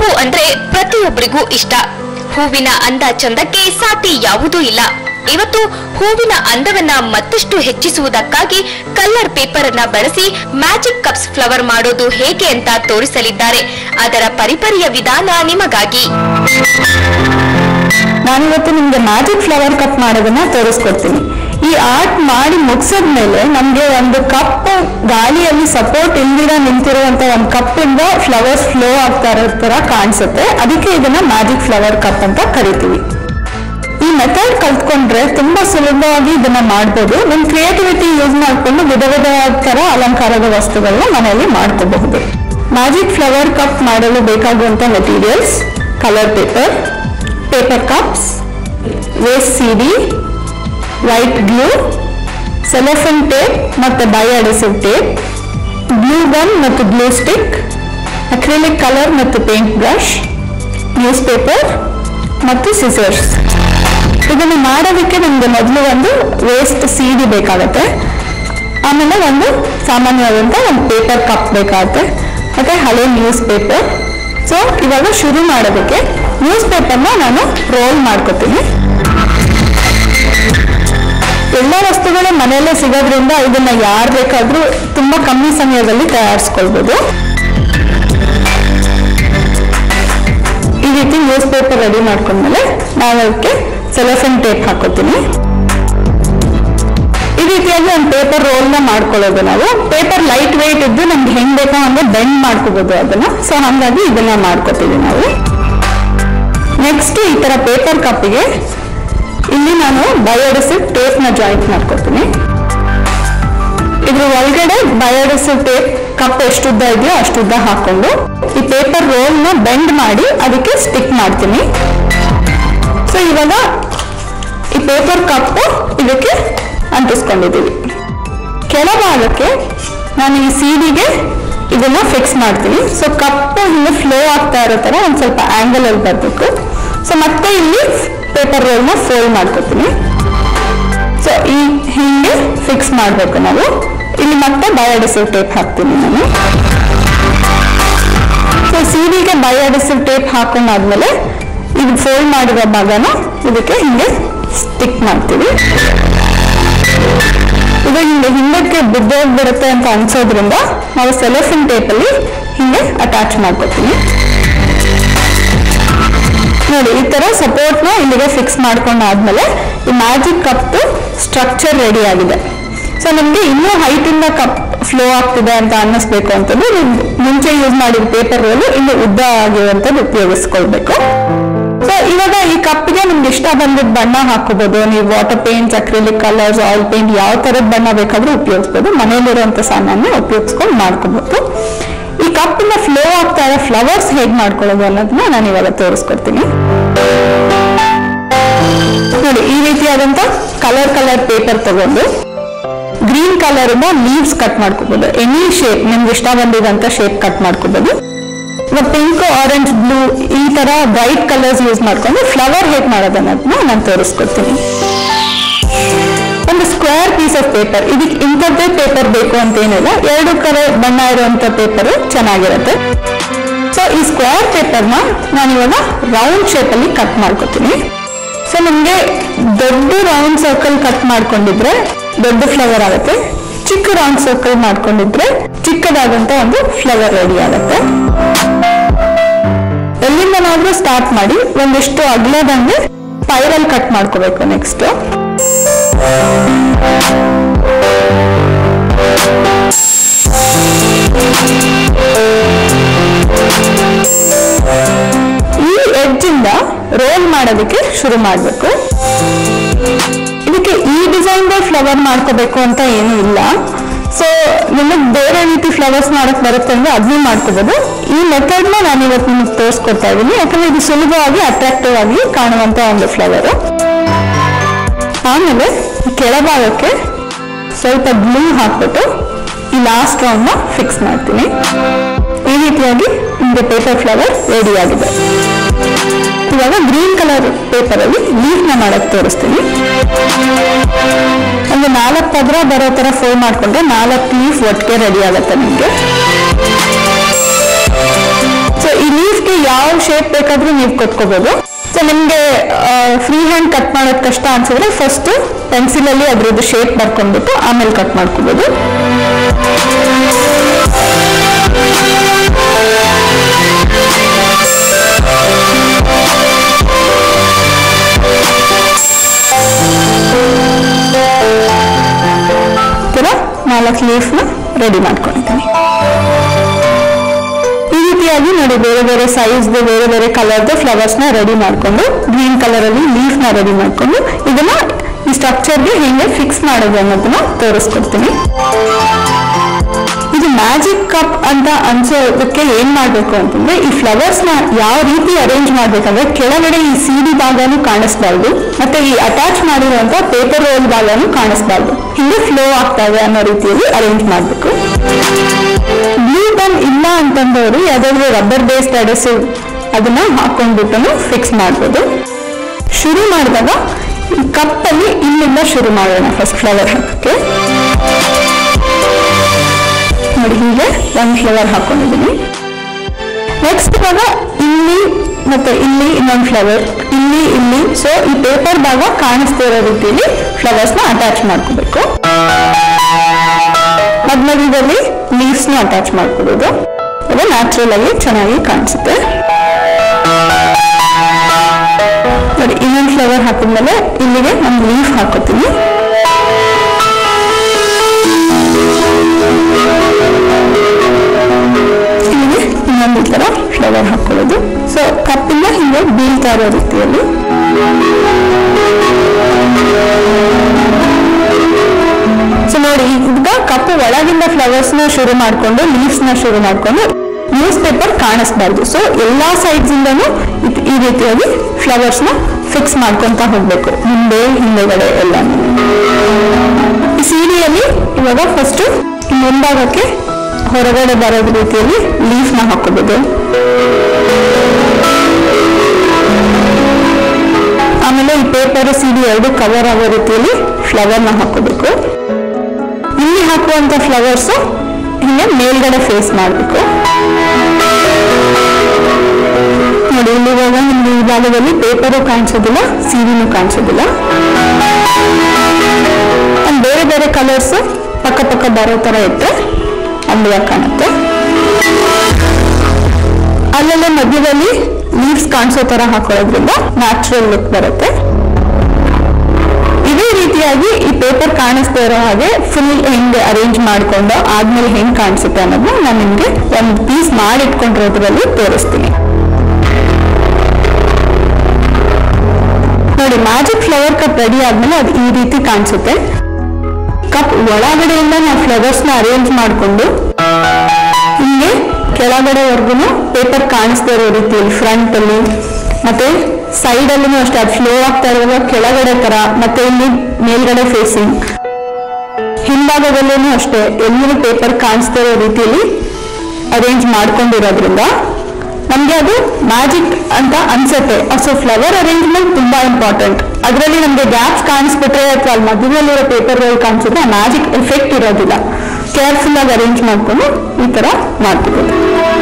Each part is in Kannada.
ಹೂವು ಅಂದ್ರೆ ಪ್ರತಿಯೊಬ್ಬರಿಗೂ ಇಷ್ಟ ಹೂವಿನ ಅಂದ ಚಂದಕ್ಕೆ ಸಾಟಿ ಯಾವುದೂ ಇಲ್ಲ ಇವತ್ತು ಹೂವಿನ ಅಂದವನ್ನ ಮತ್ತಷ್ಟು ಹೆಚ್ಚಿಸುವುದಕ್ಕಾಗಿ ಕಲರ್ ಪೇಪರ್ ಅನ್ನ ಬಳಸಿ ಮ್ಯಾಜಿಕ್ ಕಪ್ಸ್ ಫ್ಲವರ್ ಮಾಡೋದು ಹೇಗೆ ಅಂತ ತೋರಿಸಲಿದ್ದಾರೆ ಅದರ ಪರಿಪರಿಯ ವಿಧಾನ ನಿಮಗಾಗಿ ನಾನಿವತ್ತು ನಿಮ್ಗೆ ಮ್ಯಾಜಿಕ್ ಫ್ಲವರ್ ಕಪ್ ಮಾಡೋದನ್ನ ತೋರಿಸ್ಕೊಡ್ತೀನಿ ಈ ಆರ್ಟ್ ಮಾಡಿ ಮುಗಿಸಿದ್ಮೇಲೆ ನಮ್ಗೆ ಒಂದು ಕಪ್ ಗಾಳಿಯಲ್ಲಿ ಸಪೋರ್ಟ್ ಇಲ್ದಿರ ನಿಂತಿರುವಂತ ಒಂದು ಕಪ್ ಇಂದ ಫ್ಲವರ್ಸ್ ಫ್ಲೋ ಆಗ್ತಾ ಇರೋ ತರ ಕಾಣಿಸುತ್ತೆ ಅದಕ್ಕೆ ಇದನ್ನ ಮ್ಯಾಜಿಕ್ ಫ್ಲವರ್ ಕಪ್ ಅಂತ ಕರಿತೀವಿ ಈ ಮೆಥಡ್ ಕಲ್ತ್ಕೊಂಡ್ರೆ ತುಂಬಾ ಸುಲಭವಾಗಿ ಇದನ್ನ ಮಾಡ್ಬೋದು ನಿಮ್ ಕ್ರಿಯೇಟಿವಿಟಿ ಯೂಸ್ ಮಾಡ್ಕೊಂಡು ವಿಧ ವಿಧವಾದ ತರ ಅಲಂಕಾರದ ವಸ್ತುಗಳನ್ನ ಮನೆಯಲ್ಲಿ ಮಾಡ್ಕೋಬಹುದು ಮ್ಯಾಜಿಕ್ ಫ್ಲವರ್ ಕಪ್ ಮಾಡಲು ಬೇಕಾಗುವಂತ materials colour paper paper cups waste CD white glue cellophane tape ಮತ್ತು ಬಯೋಡಿಸಿವ್ ಟೇಪ್ ಗ್ಲೂ ಗನ್ ಮತ್ತು ಗ್ಲೂ ಸ್ಟಿಕ್ ಅಕ್ರಿಲಿಕ್ ಕಲರ್ ಮತ್ತು ಪೇಂಟ್ ಬ್ರಷ್ ನ್ಯೂಸ್ ಪೇಪರ್ ಮತ್ತು ಸಿಸರ್ಸ್ ಇದನ್ನು ಮಾಡೋದಕ್ಕೆ ನಮ್ಗೆ ಮೊದಲು ಒಂದು ವೇಸ್ಟ್ ಸಿಡಿ ಬೇಕಾಗತ್ತೆ ಆಮೇಲೆ ಒಂದು ಸಾಮಾನ್ಯವಾದಂಥ ಒಂದು ಪೇಪರ್ ಕಪ್ ಬೇಕಾಗುತ್ತೆ ಮತ್ತೆ ಹಳೆ ನ್ಯೂಸ್ ಪೇಪರ್ ಸೊ ಇವಾಗ ಶುರು ಮಾಡೋದಕ್ಕೆ ನ್ಯೂಸ್ ಪೇಪರ್ನ ನಾನು ರೋಲ್ ಮಾಡ್ಕೊತೀನಿ ಎಲ್ಲ ವಸ್ತುಗಳು ಮನೆಯಲ್ಲೇ ಸಿಗೋದ್ರಿಂದ ಇದನ್ನ ಯಾರು ಬೇಕಾದ್ರೂ ತುಂಬಾ ಕಮ್ಮಿ ಸಮಯದಲ್ಲಿ ತಯಾರಿಸ್ಕೊಳ್ಬೋದು ಈ ರೀತಿ ನ್ಯೂಸ್ ಪೇಪರ್ ರೆಡಿ ಮಾಡ್ಕೊಂಡ್ಮೇಲೆ ನಾವು ಅದಕ್ಕೆ ಸೆಲೆಫನ್ ಟೇಪ್ ಹಾಕೋತೀನಿ ಈ ರೀತಿಯಾಗಿ ಒಂದು ಪೇಪರ್ ರೋಲ್ನ ಮಾಡ್ಕೊಳ್ಳೋದು ನಾವು ಪೇಪರ್ ಲೈಟ್ ವೆಯ್ಟ್ ಇದ್ದು ನಮ್ಗೆ ಹೆಂಗ್ ಬೇಕೋ ಹಂಗೆ ಬೆಂಡ್ ಮಾಡ್ಕೋಬಹುದು ಅದನ್ನ ಸೊ ಹಂಗಾಗಿ ಇದನ್ನ ಮಾಡ್ಕೋತೀವಿ ನಾವು ನೆಕ್ಸ್ಟ್ ಈ ತರ ಪೇಪರ್ ಕಪ್ಪಿಗೆ ಇಲ್ಲಿ ನಾನು ಬಯೋಡಿಸಿವ್ ಟೇಪ್ ನ ಜಾಯಿಂಟ್ ಮಾಡ್ಕೊತೀನಿ ಇದ್ರ ಒಳಗಡೆ ಬಯೋಡಿಸಿವ್ ಟೇಪ್ ಕಪ್ ಎಷ್ಟುದ್ದ ಇದೆಯೋ ಅಷ್ಟುದ್ದ ಹಾಕೊಂಡು ಈ ಪೇಪರ್ ರೋಲ್ ನ ಬೆಂಡ್ ಮಾಡಿ ಅದಕ್ಕೆ ಸ್ಟಿಕ್ ಮಾಡ್ತೀನಿ ಸೊ ಇವಾಗ ಈ ಪೇಪರ್ ಕಪ್ ಇದಕ್ಕೆ ಅಂಟಿಸ್ಕೊಂಡಿದ್ದೀವಿ ಕೆಳಭಾಗಕ್ಕೆ ನಾನು ಈ ಸೀಡಿಗೆ ಇದನ್ನ ಫಿಕ್ಸ್ ಮಾಡ್ತೀನಿ ಸೊ ಕಪ್ಪು ಹಿಂಗೆ ಫ್ಲೋ ಆಗ್ತಾ ಇರೋ ತರ ಒಂದ್ ಸ್ವಲ್ಪ ಆಂಗಲ್ ಅಲ್ಲಿ ಬರಬೇಕು ಸೊ ಮತ್ತೆ ಇಲ್ಲಿ ಪೇಪರ್ ರೋಲ್ನ ಫೋಲ್ಡ್ ಮಾಡ್ಕೊತೀನಿ ಸೊ ಈ ಹಿಂಗೆ ಫಿಕ್ಸ್ ಮಾಡಬೇಕು ನಾವು ಇಲ್ಲಿ ಮತ್ತೆ ಬಯೋಡಿಸಿವ್ ಟೇಪ್ ಹಾಕ್ತೀನಿ ನಾನು ಸೊ ಸೀಡಿಗೆ ಬಯೋಡಿಸಿವ್ ಟೇಪ್ ಹಾಕೊಂಡಾದ್ಮೇಲೆ ಇದು ಫೋಲ್ಡ್ ಮಾಡಿರೋ ಭಾಗನ ಇದಕ್ಕೆ ಹಿಂಗೆ ಸ್ಟಿಕ್ ಮಾಡ್ತೀವಿ ಇದು ಹಿಂಗೆ ಹಿಂದಕ್ಕೆ ಬಿದ್ದೋಗ್ಬಿಡುತ್ತೆ ಅಂತ ಅನ್ಸೋದ್ರಿಂದ ನಾವು ಸೆಲೆಫಿನ್ ಟೇಪಲ್ಲಿ ಹಿಂಗೆ ಅಟ್ಯಾಚ್ ಮಾಡ್ಕೊತೀವಿ ನೋಡಿ ಈ ತರ ಸಪೋರ್ಟ್ನ ಇಲ್ಲಿಗೆ ಫಿಕ್ಸ್ ಮಾಡ್ಕೊಂಡಾದ್ಮೇಲೆ ಈ ಮ್ಯಾಜಿಕ್ ಕಪ್ ಸ್ಟ್ರಕ್ಚರ್ ರೆಡಿ ಆಗಿದೆ ಸೊ ನಿಮ್ಗೆ ಇನ್ನೂ ಹೈಟ್ ಇಂದ ಕಪ್ ಫ್ಲೋ ಆಗ್ತಿದೆ ಅಂತ ಅನ್ನಿಸ್ಬೇಕು ಅಂತಂದ್ರೆ ನೀವು ಮುಂಚೆ ಯೂಸ್ ಮಾಡಿದ ಪೇಪರ್ ರೋಲ್ ಇನ್ನು ಉದ್ದ ಆಗಿರುವಂತದ್ದು ಉಪಯೋಗಿಸ್ಕೊಳ್ಬೇಕು ಸೊ ಇವಾಗ ಈ ಕಪ್ಗೆ ನಿಮ್ಗೆ ಇಷ್ಟ ಬಂದಿದ್ದ ಬಣ್ಣ ಹಾಕೋಬಹುದು ನೀವು water paints acrylic colours oil paint ಯಾವ ತರದ ಬಣ್ಣ ಬೇಕಾದ್ರೂ ಉಪಯೋಗಿಸ್ಬೋದು ಮನೆಯಲ್ಲಿರುವಂತ ಸಾಮಾನ್ಯ ಉಪಯೋಗಿಸ್ಕೊಂಡು ಮಾಡ್ಕೋಬಹುದು ಈ ಕಪ್ಪಿನ ಫ್ಲೋ ಆಗ್ತಾ ಇರೋ ಫ್ಲವರ್ಸ್ ಹೇಗ್ ಮಾಡ್ಕೊಳ್ಳೋದು ಅನ್ನೋದನ್ನ ನಾನು ಇವಾಗ ತೋರಿಸ್ಕೊಡ್ತೀನಿ ನೋಡಿ ಈ ರೀತಿಯಾದಂತ ಕಲರ್ ಕಲರ್ ಪೇಪರ್ ತಗೊಂಡು ಗ್ರೀನ್ ಕಲರ್ ಇಂದ ಲೀವ್ಸ್ ಕಟ್ ಮಾಡ್ಕೋಬಹುದು ಎನಿ ಶೇಪ್ ನಿಮ್ಗೆ ಇಷ್ಟ ಬಂದಿದಂತ ಶೇಪ್ ಕಟ್ ಮಾಡ್ಕೋಬಹುದು ಪಿಂಕ್ ಆರೆಂಜ್ ಬ್ಲೂ ಈ ತರ ಬ್ರೈಟ್ ಕಲರ್ಸ್ ಯೂಸ್ ಮಾಡ್ಕೊಂಡು ಫ್ಲವರ್ ಹೇಗ್ ಮಾಡೋದು ಅನ್ನೋದನ್ನ ನಾನು ತೋರಿಸ್ಕೊಡ್ತೀನಿ ಒಂದು ಸ್ಕ್ವೇರ್ ಪೀಸ್ ಆಫ್ ಪೇಪರ್ ಇದಕ್ಕೆ ಇಂಥದ್ದೇ ಪೇಪರ್ ಬೇಕು ಅಂತ ಏನಿಲ್ಲ ಎರಡು ಕಲರ್ ಬಣ್ಣ ಇರುವಂತ ಪೇಪರ್ ಚೆನ್ನಾಗಿರುತ್ತೆ ಸೊ ಈ ಸ್ಕ್ವೇರ್ ಪೇಪರ್ನ ನಾನು ಇವಾಗ ರೌಂಡ್ ಶೇಪಲ್ಲಿ ಕಟ್ ಮಾಡ್ಕೊತೀನಿ ಸೊ ನಮಗೆ ದೊಡ್ಡ ರೌಂಡ್ ಸರ್ಕಲ್ ಕಟ್ ಮಾಡ್ಕೊಂಡಿದ್ರೆ ದೊಡ್ಡ ಫ್ಲವರ್ ಆಗುತ್ತೆ ಚಿಕ್ಕ ರೌಂಡ್ ಸರ್ಕಲ್ ಮಾಡ್ಕೊಂಡಿದ್ರೆ ಚಿಕ್ಕದಾದಂತ ಒಂದು ಫ್ಲವರ್ ರೆಡಿ ಆಗುತ್ತೆ ಎಲ್ಲಿಂದನಾದ್ರೂ ಸ್ಟಾರ್ಟ್ ಮಾಡಿ ಒಂದಿಷ್ಟು ಅಗ್ಲದಂಗೆ ಸ್ಪೈರಲ್ ಕಟ್ ಮಾಡ್ಕೋಬೇಕು ನೆಕ್ಸ್ಟ್ ಈ ಎಡ್ಜ್ ಇಂದ ರೋಲ್ ಮಾಡೋದಕ್ಕೆ ಶುರು ಮಾಡಬೇಕು ಇದಕ್ಕೆ ಈ ಡಿಸೈನ್ ಫ್ಲವರ್ ಮಾಡ್ಕೋಬೇಕು ಅಂತ ಏನೂ ಇಲ್ಲ ಸೊ ನಿಮಗೆ ಬೇರೆ ರೀತಿ ಫ್ಲವರ್ಸ್ ಮಾಡಕ್ ಬರುತ್ತೆ ಅಂದ್ರೆ ಅದನ್ನೂ ಮಾಡ್ಕೋಬಹುದು ಈ ಮೆಥಡ್ನ ನಾನು ಇವತ್ತು ನಿಮಗೆ ತೋರಿಸ್ಕೊಡ್ತಾ ಇದ್ದೀನಿ ಯಾಕಂದ್ರೆ ಇದು ಸುಲಭವಾಗಿ ಅಟ್ರಾಕ್ಟಿವ್ ಆಗಿ ಕಾಣುವಂತ ಒಂದು ಫ್ಲವರ್ ಆಮೇಲೆ ಈ ಕೆಳಭಾಗಕ್ಕೆ ಸ್ವಲ್ಪ ಗ್ಲೂ ಹಾಕ್ಬಿಟ್ಟು ಈ ಲಾಸ್ಟ್ ರೌಂಡ್ನ ಫಿಕ್ಸ್ ಮಾಡ್ತೀನಿ ಈ ರೀತಿಯಾಗಿ ನಿಮಗೆ ಪೇಪರ್ ಫ್ಲವರ್ ರೆಡಿ ಆಗಿದೆ ಇವಾಗ ಗ್ರೀನ್ ಕಲರ್ ಪೇಪರ್ ಅಲ್ಲಿ ಲೀಫ್ ನ ಮಾಡಕ್ ತೋರಿಸ್ತೀನಿ ಒಂದು ನಾಲ್ಕು ಪದ್ರ ಬರೋ ತರ ಫೋಲ್ಡ್ ಮಾಡ್ಕೊಂಡ್ರೆ ನಾಲ್ಕು ಲೀಫ್ ಒಟ್ಟಿಗೆ ರೆಡಿ ಆಗುತ್ತೆ ನಿಮಗೆ ಸೊ ಈ ಲೀಫ್ಗೆ ಯಾವ ಶೇಪ್ ಬೇಕಾದ್ರೂ ನೀವು ಕೊಟ್ಕೋಬಹುದು ಸೊ ನಿಮ್ಗೆ ಫ್ರೀ ಹ್ಯಾಂಡ್ ಕಟ್ ಮಾಡೋದು ಕಷ್ಟ ಅನ್ಸಿದ್ರೆ ಫಸ್ಟ್ ಪೆನ್ಸಿಲ್ ಅಲ್ಲಿ ಅದ್ರದ್ದು ಶೇಪ್ ಬರ್ಕೊಂಡ್ಬಿಟ್ಟು ಆಮೇಲೆ ಕಟ್ ಮಾಡ್ಕೋಬಹುದು ಈ ಥರ ನಾಲ್ಕು ಲೀಫ್ನ ರೆಡಿ ಮಾಡ್ಕೊಂಡಿದ್ದೀನಿ ಈ ರೀತಿಯಾಗಿ ನೋಡಿ ಬೇರೆ ಬೇರೆ ಸೈಜ್ದು ಬೇರೆ ಬೇರೆ ಕಲರ್ದು ಫ್ಲವರ್ಸ್ನ ರೆಡಿ ಮಾಡಿಕೊಂಡು ಗ್ರೀನ್ ಕಲರಲ್ಲಿ ಲೀಫ್ನ ರೆಡಿ ಮಾಡಿಕೊಂಡು ಇದನ್ನ ಈ ಸ್ಟ್ರಕ್ಚರ್ಗೆ ಹೇಗೆ ಫಿಕ್ಸ್ ಮಾಡೋದು ಅನ್ನೋದನ್ನ ತೋರಿಸ್ಕೊಡ್ತೀನಿ ಇದು ಮ್ಯಾಜಿಕ್ ಕಪ್ ಅಂತ ಅನ್ಸೋದಕ್ಕೆ ಏನ್ ಮಾಡ್ಬೇಕು ಅಂತಂದ್ರೆ ಈ ಫ್ಲವರ್ಸ್ ನ ಯಾವ ರೀತಿ ಅರೇಂಜ್ ಮಾಡ್ಬೇಕಂದ್ರೆ ಕೆಳಗಡೆ ಈ ಸಿಡಿ ಭಾಗನೂ ಕಾಣಿಸ್ಬಾರ್ದು ಮತ್ತೆ ಈ ಅಟ್ಯಾಚ್ ಮಾಡಿರುವಂತ ಪೇಪರ್ ರೋಲ್ ಭಾಗನೂ ಕಾಣಿಸ್ಬಾರ್ದು ಹಿಂಗೆ ಫ್ಲೋ ಆಗ್ತಾ ಇದೆ ಅನ್ನೋ ರೀತಿಯಲ್ಲಿ ಅರೇಂಜ್ ಮಾಡ್ಬೇಕು ಬ್ಲೂ ಗನ್ ಇಲ್ಲ ಅಂತಂದವರು ಯಾವ್ದಾದ್ರು ರಬ್ಬರ್ ಬೇಸ್ಡ್ ಅಡೆಸಿವ್ ಅದನ್ನ ಹಾಕೊಂಡ್ಬಿಟ್ಟು ಫಿಕ್ಸ್ ಮಾಡ್ಬೋದು ಶುರು ಮಾಡಿದಾಗ ಈ ಕಪ್ಪಲ್ಲಿ ಇಲ್ಲಿಂದ ಶುರು ಮಾಡೋಣ ಫಸ್ಟ್ ಫ್ಲವರ್ ಹಾಕಕ್ಕೆ ನೋಡಿ ಹೀಗೆ ಒಂದು ಫ್ಲವರ್ ಹಾಕೊಂಡಿದ್ದೀನಿ ನೆಕ್ಸ್ಟ್ ಇವಾಗ ಇಲ್ಲಿ ಮತ್ತೆ ಇಲ್ಲಿ ಇನ್ನೊಂದು ಫ್ಲವರ್ ಇಲ್ಲಿ ಇಲ್ಲಿ ಸೊ ಈ ಪೇಪರ್ ಭಾಗ ಕಾಣಿಸ್ತಾ ಇರೋ ರೀತಿಯಲ್ಲಿ ಫ್ಲವರ್ಸ್ ನ ಅಟ್ಯಾಚ್ ಮಾಡ್ಕೋಬೇಕು ಮಧ್ಯದಲ್ಲಿ ಲೀವ್ಸ್ ನ ಅಟ್ಯಾಚ್ ಮಾಡ್ಕೊಡೋದು ಅದು ನ್ಯಾಚುರಲ್ ಆಗಿ ಚೆನ್ನಾಗಿ ಕಾಣಿಸುತ್ತೆ ನೋಡಿ ಇನ್ನೊಂದು ಫ್ಲವರ್ ಹಾಕಿದ್ಮೇಲೆ ಇಲ್ಲಿಗೆ ಒಂದು ಲೀಫ್ ಹಾಕೋತೀನಿ ಇಲ್ಲಿಗೆ ಇನ್ನೊಂದು ಈ ಥರ ಫ್ಲವರ್ ಹಾಕೊಳ್ಳೋದು ಸೊ ಕಪ್ಪಿಂದ ಹಿಂಗೆ ಬೀಳ್ತಾ ಇರೋ ರೀತಿಯಲ್ಲಿ ಸೊ ನೋಡಿ ಈಗ ಕಪ್ಪು ಒಳಗಿಂದ ಫ್ಲವರ್ಸ್ ನ ಶುರು ಮಾಡ್ಕೊಂಡು ಲೀವ್ಸ್ ನ ಶುರು ಮಾಡ್ಕೊಂಡು ನ್ಯೂಸ್ ಪೇಪರ್ ಕಾಣಿಸ್ಬಾರ್ದು ಸೊ ಎಲ್ಲಾ ಸೈಡ್ಸ್ ಇಂದನೂ ಇದ್- ಈ ರೀತಿಯಾಗಿ ಫ್ಲವರ್ಸ್ ನ ಫಿಕ್ಸ್ ಮಾಡ್ಕೊಂತ ಹೋಗ್ಬೇಕು ಮುಂದೆ ಹಿಂದೆಗಡೆ ಎಲ್ಲ ಈ ಸೀರೆಯಲ್ಲಿ ಇವಾಗ ಫಸ್ಟ್ ಮುಂಭಾಗಕ್ಕೆ ಹೊರಗಡೆ ಬರೋದ್ ರೀತಿಯಲ್ಲಿ ಲೀಫ್ ನ ಹಾಕೋಬಹುದು ಆಮೇಲೆ ಈ ಪೇಪರ್ ಸಿಡಿ ಎರಡು ಕವರ್ ಆಗೋ ರೀತಿಯಲ್ಲಿ ಫ್ಲವರ್ ನ ಹಾಕೋಬೇಕು ಇಲ್ಲಿ ಹಾಕುವಂತ ಫ್ಲವರ್ಸ್ ಹಿಂಗೆ ಮೇಲ್ಗಡೆ ಫೇಸ್ ಮಾಡಬೇಕು ನೋಡಿ ಇಲ್ಲಿ ಇವಾಗ ನಿಮ್ಗೆ ಈ ಭಾಗದಲ್ಲಿ ಪೇಪರು ಕಾಣಿಸೋದಿಲ್ಲ ಸೀರಿನೂ ಕಾಣಿಸೋದಿಲ್ಲ ಅಂಡ್ ಬೇರೆ ಬೇರೆ ಕಲರ್ಸ್ ಪಕ್ಕ ಪಕ್ಕ ಬರೋ ತರ ಇಟ್ಟರೆ ಅಂದವಾಗಿ ಕಾಣುತ್ತೆ ಅಲ್ಲಲ್ಲೇ ಮಧ್ಯದಲ್ಲಿ ಲೀವ್ಸ್ ಕಾಣಿಸೋ ತರ ಹಾಕೊಳ್ಳೋದ್ರಿಂದ ನ್ಯಾಚುರಲ್ ಲುಕ್ ಬರುತ್ತೆ ಇದೇ ರೀತಿಯಾಗಿ ಈ ಪೇಪರ್ ಕಾಣಿಸ್ತಾ ಇರೋ ಹಾಗೆ ಫುಲ್ ಹೆಂಗೆ ಅರೇಂಜ್ ಮಾಡ್ಕೊಂಡು ಆದ್ಮೇಲೆ ಹೆಂಗ್ ಕಾಣಿಸುತ್ತೆ ಅನ್ನೋದನ್ನ ನಾನು ನಿಮ್ಗೆ ಒಂದು ಪೀಸ್ ಮಾಡಿ ಇಟ್ಕೊಂಡಿರೋದ್ರಲ್ಲಿ ತೋರಿಸ್ತೀನಿ ನೋಡಿ ಮ್ಯಾಜಿಕ್ ಫ್ಲವರ್ ಕಪ್ ರೆಡಿ ಆದ್ಮೇಲೆ ಅದು ಈ ರೀತಿ ಕಾಣಿಸುತ್ತೆ ಕಪ್ ಒಳಗಡೆಯಿಂದ ನಾವು ಫ್ಲವರ್ಸ್ ನ ಅರೇಂಜ್ ಮಾಡಿಕೊಂಡು ಹಿಂಗೆ ಕೆಳಗಡೆವರೆಗೂ ಪೇಪರ್ ಕಾಣಿಸ್ತಾ ಇರೋ ರೀತಿಯಲ್ಲಿ ಫ್ರಂಟ್ ಅಲ್ಲಿ ಮತ್ತೆ ಸೈಡ್ ಅಲ್ಲೂ ಅಷ್ಟೇ ಅದು ಫ್ಲೋ ಆಗ್ತಾ ಇರುವಾಗ ಕೆಳಗಡೆ ತರ ಮತ್ತೆ ಇಲ್ಲಿ ಮೇಲ್ಗಡೆ ಫೇಸಿಂಗ್ ಹಿಂಭಾಗದಲ್ಲೂ ಅಷ್ಟೇ ಎಲ್ಲೂ ಪೇಪರ್ ಕಾಣಿಸ್ತಾ ಇರೋ ರೀತಿಯಲ್ಲಿ ಅರೇಂಜ್ ಮಾಡ್ಕೊಂಡಿರೋದ್ರಿಂದ ನಮ್ಗೆ ಅದು ಮ್ಯಾಜಿಕ್ ಅಂತ ಅನ್ಸುತ್ತೆ ಸೊ ಫ್ಲವರ್ ಅರೇಂಜ್ಮೆಂಟ್ ತುಂಬಾ ಇಂಪಾರ್ಟೆಂಟ್ ಅದರಲ್ಲಿ ನಮ್ಗೆ ಗ್ಯಾಪ್ಸ್ ಕಾಣಿಸ್ಬಿಟ್ರೆ ಅಥವಾ ಅಲ್ಲಿ ಮಧ್ಯದಲ್ಲಿರೋ ಪೇಪರ್ ಕಾಣಿಸಿದ್ರೆ ಮ್ಯಾಜಿಕ್ ಎಫೆಕ್ಟ್ ಇರೋದಿಲ್ಲ ಕೇರ್ಫುಲ್ ಆಗಿ ಅರೇಂಜ್ ಮಾಡ್ಕೊಂಡು ಈ ತರ ಮಾಡ್ಕೋಬಹುದು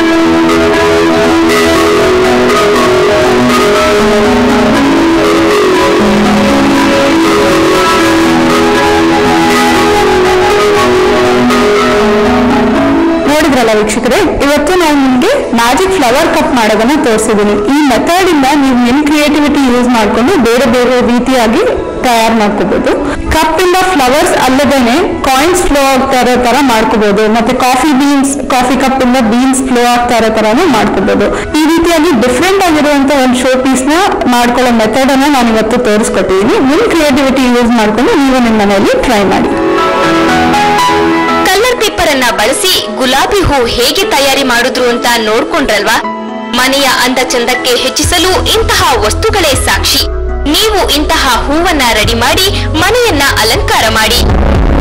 ನೋಡಿದ್ರಲ್ಲ ವೀಕ್ಷಕರೇ ಇವತ್ತು ನಾನು ನಿಮಗೆ ಮ್ಯಾಜಿಕ್ ಫ್ಲವರ್ ಕಪ್ ಮಾಡೋದನ್ನ ತೋರಿಸಿದ್ದೀನಿ ಈ ಮೆಥಡ್ ಇಂದ ನೀವು ನಿಮ್ ಕ್ರಿಯೇಟಿವಿಟಿ ಯೂಸ್ ಮಾಡ್ಕೊಂಡು ಬೇರೆ ಬೇರೆ ರೀತಿಯಾಗಿ ತಯಾರು ಮಾಡ್ಕೋಬಹುದು ಕಪ್ ಇಂದ ಫ್ಲವರ್ಸ್ ಅಲ್ಲದೇನೆ ಕಾಯಿನ್ಸ್ ಫ್ಲೋ ಆಗ್ತಾ ಇರೋ ತರ ಮಾಡ್ಕೋಬಹುದು ಮತ್ತೆ ಕಾಫಿ ಬೀನ್ಸ್ ಕಾಫಿ ಕಪ್ ಇಂದ ಬೀನ್ಸ್ ಫ್ಲೋ ಆಗ್ತಾ ಇರೋ ತರಾನು ಮಾಡ್ಕೋಬಹುದು ಈ ರೀತಿಯಾಗಿ ಡಿಫ್ರೆಂಟ್ ಆಗಿರುವಂತ ಒಂದು ಶೋ ಪೀಸ್ ನ ಮಾಡ್ಕೊಳ್ಳೋ ಮೆಥಡ್ ಅನ್ನ ನಾನು ಇವತ್ತು ತೋರಿಸ್ಕೊಟ್ಟಿದ್ದೀನಿ ನಿಮ್ ಕ್ರಿಯೇಟಿವಿಟಿ ಯೂಸ್ ಮಾಡ್ಕೊಂಡು ನೀವು ನಿಮ್ಮ ಮನೆಯಲ್ಲಿ ಟ್ರೈ ಮಾಡಿ ಕಲರ್ ಪೇಪರ್ ಅನ್ನ ಬಳಸಿ ಗುಲಾಬಿ ಹೂ ಹೇಗೆ ತಯಾರಿ ಮಾಡಿದ್ರು ಅಂತ ನೋಡ್ಕೊಂಡ್ರಲ್ವಾ ಮನೆಯ ಅಂದ ಚಂದಕ್ಕೆ ಹೆಚ್ಚಿಸಲು ಇಂತಹ ವಸ್ತುಗಳೇ ಸಾಕ್ಷಿ ನೀವು ಇಂತಹ ಹೂವನ್ನ ರೆಡಿ ಮಾಡಿ ಮನೆಯನ್ನ ಅಲಂಕಾರ ಮಾಡಿ